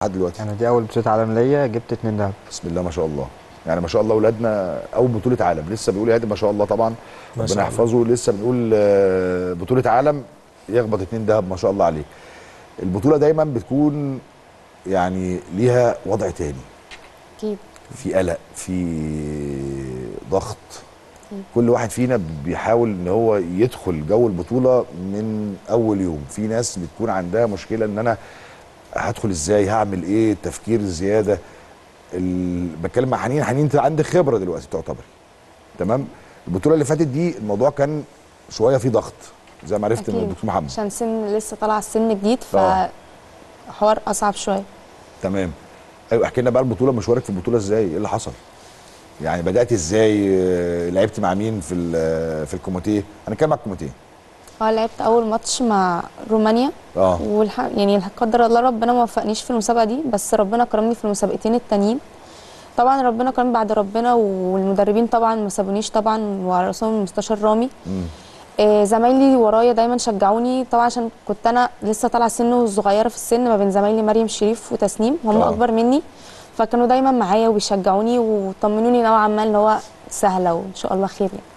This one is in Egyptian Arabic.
لحد دلوقتي انا دي اول بطوله عالم ليا جبت اتنين دهب بسم الله ما شاء الله يعني ما شاء الله اولادنا اول بطوله عالم لسه بيقول يا هادي ما شاء الله طبعا ما ربنا شاء الله. يحفظه لسه بنقول آه، بطوله عالم يخبط اتنين دهب ما شاء الله عليه البطوله دايما بتكون يعني ليها وضع تاني اكيد في قلق في ضغط كل واحد فينا بيحاول ان هو يدخل جو البطوله من اول يوم في ناس بتكون عندها مشكله ان انا هدخل ازاي هعمل ايه التفكير الزياده ال... بتكلم مع حنين حنين انت عندك خبره دلوقتي تعتبري تمام البطوله اللي فاتت دي الموضوع كان شويه في ضغط زي ما عرفت من أكيد. الدكتور محمد عشان سن لسه طالعه السن جديد آه. فحوار اصعب شويه تمام ايوه احكي لنا بقى البطوله مشوارك في البطوله ازاي ايه اللي حصل يعني بدات ازاي آه، لعبت مع مين في ال- في الكوميتيه هنتكلم على الكوميتيه اه لعبت اول ماتش مع رومانيا اه والح... يعني لا قدر الله ربنا ما وفقنيش في المسابقه دي بس ربنا كرمني في المسابقتين التانيين طبعا ربنا كرم بعد ربنا والمدربين طبعا ما سابونيش طبعا وعلى راسهم المستشار رامي مم. آه زمايلي ورايا دايما شجعوني طبعا عشان كنت انا لسه طالعه سن صغيره في السن ما بين زمايلي مريم شريف وتسنيم هم آه. اكبر مني فكانوا دايما معايا وبيشجعوني وطمنوني نوعا ما اللي هو سهله وان شاء الله خير يعني